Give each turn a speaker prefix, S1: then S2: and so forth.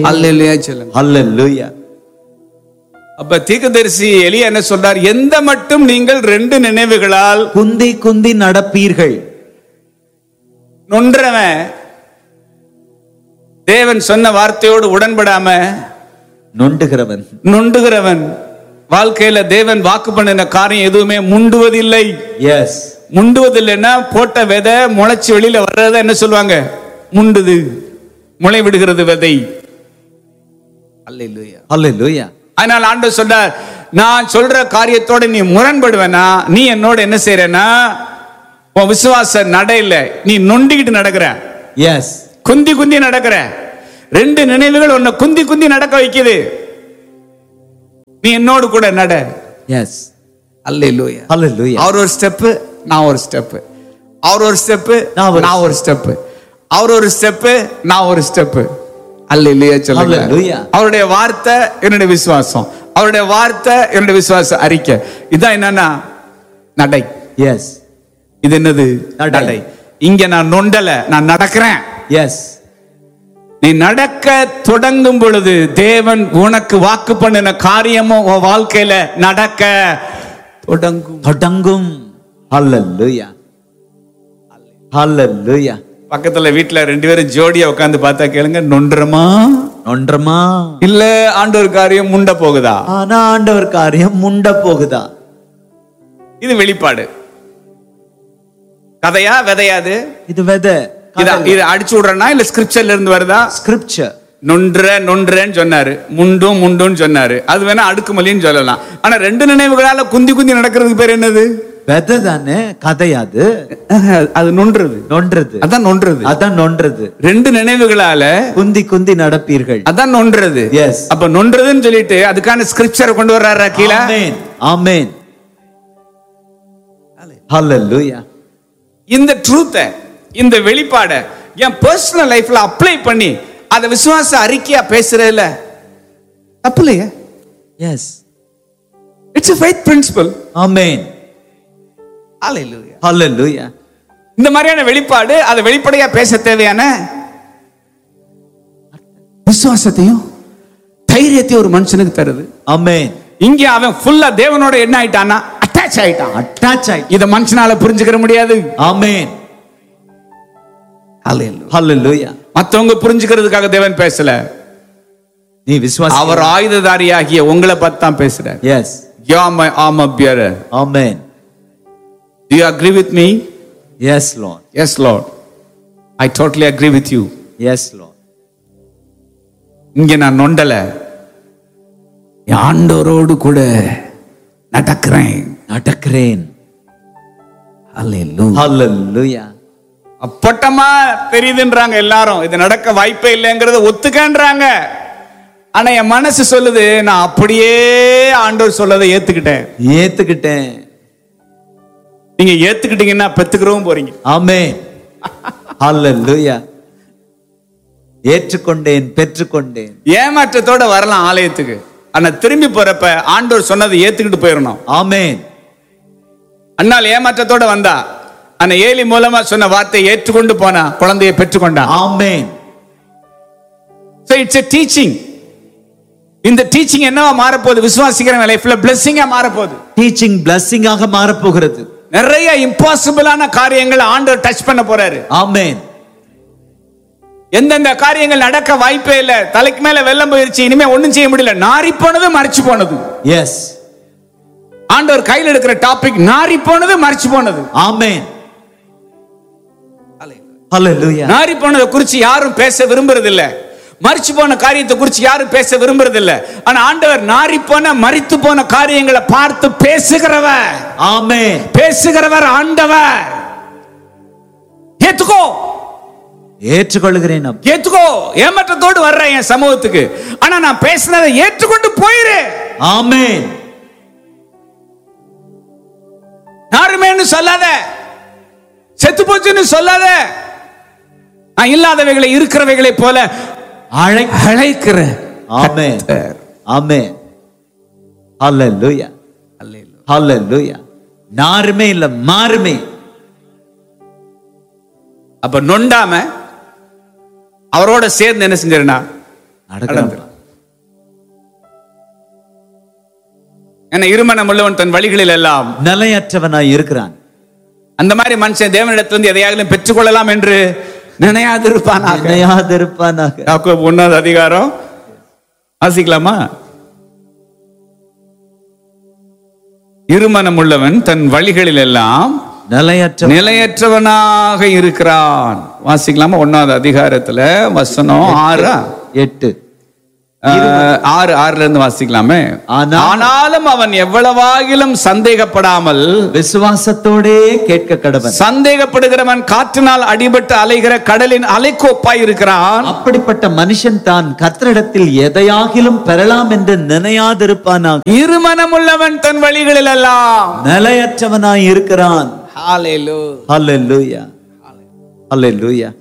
S1: அல்லேலூயா சொல்லுங்க
S2: Hallelujah.
S1: அப்ப தீர்க்கதரிசி எலியா என்ன சொல்றார் எந்த மட்டும் நீங்கள் ரெண்டு நினைவுகளால்
S2: குந்தி குந்தி நடப்பீர்கள்
S1: நொன்றவன் தேவன் சொன்ன வார்த்தையோடு உடன்படாம
S2: நொண்டுகிறவன்
S1: நொண்டுகிறவன் வாழ்க்கையில தேவன் வாக்கு பண்ணின காரியம் எதுவுமே முண்டுவதில்லை
S2: எஸ்
S1: முண்டுவதில்லைன்னா போட்ட விதை முளைச்சு வெளியில வர்றத என்ன சொல்லுவாங்க முண்டுது முளை விடுகிறது விதை அல்லேலூயா
S2: Hallelujah.
S1: அதனால ஆண்டவர் சொல்றார் நான் சொல்ற காரியத்தோட நீ முரண்படுவேனா நீ என்னோட என்ன செய்யறனா உன் விசுவாச நடையில நீ நொண்டிக்கிட்டு நடக்கிற
S2: எஸ்
S1: குந்தி குந்தி நடக்கிற ரெண்டு நினைவுகள் உன்னை குந்தி குந்தி நடக்க வைக்குது நீ என்னோடு கூட நட
S2: எஸ்
S1: அல்லேலூயா
S2: Hallelujah.
S1: அவர் ஒரு ஸ்டெப் நான் ஒரு ஸ்டெப் அவர் ஒரு ஸ்டெப்
S2: நான் ஒரு
S1: நான் ஒரு ஸ்டெப் அவர் ஒரு ஸ்டெப் நான் ஒரு ஸ்டெப் அல்லேலூயா சொல்லுங்க
S2: Hallelujah.
S1: அவருடைய வார்த்தை என்னுடைய விசுவாசம் அவருடைய வார்த்தை என்னுடைய விசுவாச அறிக்கை இதான் என்னன்னா நடை
S2: எஸ்
S1: இது என்னது
S2: நடை.
S1: நடை இங்க நான் நொண்டல நான் நடக்கிறேன்
S2: எஸ்
S1: நீ நடக்க தொடங்கும் பொழுது தேவன் உனக்கு வாக்கு பண்ணின காரியமும் உன் வாழ்க்கையில நடக்க தொடங்கும்
S2: தொடங்கும் Hallelujah. Hallelujah.
S1: பக்கத்துல வீட்டுல ரெண்டு பேரும் ஜோடியா உட்கார்ந்து பார்த்தா கேளுங்க நொன்றமா
S2: நொன்றமா
S1: இல்ல ஆண்டவர் காரியம் முண்ட போகுதா
S2: ஆனா ஆண்டவர் காரியம் முண்ட போகுதா
S1: இது வெளிப்பாடு கதையா விதையாது
S2: இது வெத
S1: இத இது அடிச்சு விடுறனா இல்ல ஸ்கிரிப்சர்ல இருந்து வருதா
S2: ஸ்கிரிப்சர்
S1: நொன்ற நொன்றேன்னு சொன்னாரு முண்டும் முண்டுன்னு சொன்னாரு அது வேணா அடுக்குமொழின்னு சொல்லலாம் ஆனா ரெண்டு நினைவுகளால குந்தி குந்தி நடக்கிறதுக்கு பேர் என்னது
S2: வெத தானே கதையாது
S1: அது நொன்றது
S2: நொன்றது
S1: அதான் நொன்றது
S2: அதான் நொன்றது
S1: ரெண்டு நினைவுகளால
S2: குந்தி குந்தி நடப்பீர்கள்
S1: அதான் நொன்றது
S2: Yes.
S1: அப்ப நொன்றதுன்னு சொல்லிட்டு அதுக்கான ஸ்கிரிப்சரை கொண்டு வர்றாரா கீழே
S2: ஆமென் ஆமென் Hallelujah.
S1: இந்த ட்ரூத்தை இந்த வெளிப்பாட என் பர்சனல் லைஃப்ல அப்ளை பண்ணி அத விசுவாச அறிக்கையா பேசுறதுல தப்பு இல்லையே
S2: Yes.
S1: It's faith principle
S2: amen Hallelujah.
S1: இந்த மாதிரியான வெளிப்பாடு அதை வெளிப்படையா பேச தேவையான விசுவாசத்தையும் தைரியத்தையும் ஒரு மனுஷனுக்கு தருது
S2: ஆமென்
S1: இங்க அவன் ஃபுல்லா தேவனோட என்ன ஆயிட்டானா அட்டாச் ஆயிட்டான்
S2: அட்டாச் ஆயி
S1: இத மனுஷனால புரிஞ்சுக்கிற முடியாது
S2: ஆமென் Hallelujah.
S1: மத்தவங்க புரிஞ்சுக்கிறதுக்காக தேவன் பேசல
S2: நீ விசுவாசி
S1: அவர் ஆயுததாரியாகிய உங்களை பார்த்து தான் பேசுறார்
S2: yes
S1: ya my am bearer
S2: amen
S1: you agree with me
S2: yes lord
S1: yes lord I totally agree with you
S2: yes lord
S1: இங்க நான் நொண்டல என் ஆண்டவரோடு கூட நடக்கிறேன்
S2: நடக்கிறேன்
S1: அல்லேலூயா
S2: Hallelujah.
S1: அப்பட்டமா தெரியுதுன்றாங்க எல்லாரும் இது நடக்க வாய்ப்பே இல்லைங்கிறத ஒத்துக்கன்றாங்க ஆனா என் மனசு சொல்லுது நான் அப்படியே ஆண்டவர் சொல்லதை ஏத்துக்கிட்டேன்
S2: ஏத்துக்கிட்டேன்
S1: நீங்க ஏத்துக்கிட்டீங்கன்னா பெத்துக்கிறவும் போறீங்க
S2: ஆமென் Hallelujah. ஏற்றுக்கொண்டேன் பெற்றுக்கொண்டேன்
S1: ஏமாற்றத்தோட வரலாம் ஆலயத்துக்கு ஆனா திரும்பி போறப்ப ஆண்டவர் சொன்னதை ஏத்துக்கிட்டு போயிடணும்
S2: ஆமென்
S1: அண்ணால் ஏமாற்றத்தோட வந்தா ஆனா ஏலி மூலமா சொன்ன வார்த்தையை ஏற்றுக்கொண்டு போனா குழந்தையை பெற்றுக்கொண்டான்
S2: amen
S1: So it's a teaching இந்த டீச்சிங் என்னவா மாறப்போகுது விசுவாசிக்கிற லைஃப்ல பிளெஸிங்கா மாறப்போகுது
S2: டீச்சிங் பிளஸ்ஸிங்காக மாறப்போகிறது
S1: நிறைய இம்பாசிபிளான காரியங்களை ஆண்டவர் டச் பண்ண போறாரு
S2: ஆமென்
S1: எந்தெந்த காரியங்கள் நடக்க வாய்ப்பே இல்ல தலைக்கு மேல வெள்ளம் போயிருச்சு இனிமே ஒண்ணும் செய்ய முடியல நாரி போனது மறைச்சு போனது
S2: எஸ்
S1: ஆண்டவர் கையில் எடுக்கிற டாபிக் நாரி போனது மறைச்சு போனது
S2: ஆமென் Hallelujah.
S1: நாரி போனதை குறிச்சு யாரும் பேச விரும்புறது இல்ல மறிச்சு போன காரியத்தை குறிச்சு யாரும் பேச விரும்புறது இல்ல ஆனா ஆண்டவர் நாரி போன மறித்து போன காரியங்களை பார்த்து பேசுகிறவர்
S2: ஆமென்
S1: பேசுகிறவர் ஆண்டவர் ஏத்துக்கோ
S2: ஏற்றுக்கொள்கிறேன் அப்பா.
S1: ஏத்துக்கோ ஏமாற்றத்தோடு வர்றேன் என் சமூகத்துக்கு ஆனா நான் பேசினதை ஏற்றுக்கொண்டு போயிரு
S2: ஆமென்
S1: யாருமேன்னு சொல்லாத செத்து போச்சுன்னு சொல்லாத நான் இல்லாதவைகளை இருக்கிறவைகளை போல அழை அழைக்கிற
S2: ஆமென்
S1: கர்த்தர்.
S2: ஆமென் Hallelujah. Hallelujah. நாருமே இல்ல மாறுமே
S1: அப்ப நொண்டாம அவரோட சேர்ந்து என்ன செஞ்சிருனா
S2: நடக்கிறான்
S1: என்ன இருமனம் உள்ளவன் தன் வழிகளில் எல்லாம்
S2: நிலையற்றவனாய் இருக்கிறான்
S1: அந்த மாதிரி மனுஷன் தேவனிடத்திலிருந்து எதையாகிலும் பெற்றுக்கொள்ளலாம் என்று நினையாதிருப்பானாக
S2: நினையாதிருப்பானாக
S1: யாக்கோபு ஒன்னாவது அதிகாரம் வாசிக்கலாமா இருமனம் உள்ளவன் தன் வழிகளில் எல்லாம்
S2: நிலையற்ற
S1: நிலையற்றவனாக இருக்கிறான் வாசிக்கலாமா ஒன்னாவது அதிகாரத்துல வசனம் ஆறா
S2: எட்டு
S1: அஹ், ஆறு ஆறுல இருந்து வாசிக்கலாமே
S2: ஆனா-
S1: ஆனாலும் அவன் எவ்வளவாகிலும் சந்தேகப்படாமல்
S2: விசுவாசத்தோடே கேட்க கடவன்
S1: சந்தேகப்படுகிறவன் காற்றினால் அடிபட்டு அலைகிற கடலின் அலைக்கோப்பாய் இருக்கிறான்
S2: அப்படிப்பட்ட மனுஷன் தான் கர்த்தரிடத்தில் எதையாகிலும் பெறலாம் என்று நினையாதிருப்பானாக
S1: இருமனமுள்ளவன் தன் வழிகளில் எல்லாம்
S2: நிலையற்றவனாய் இருக்கிறான் ஹalleluya ஹalleluya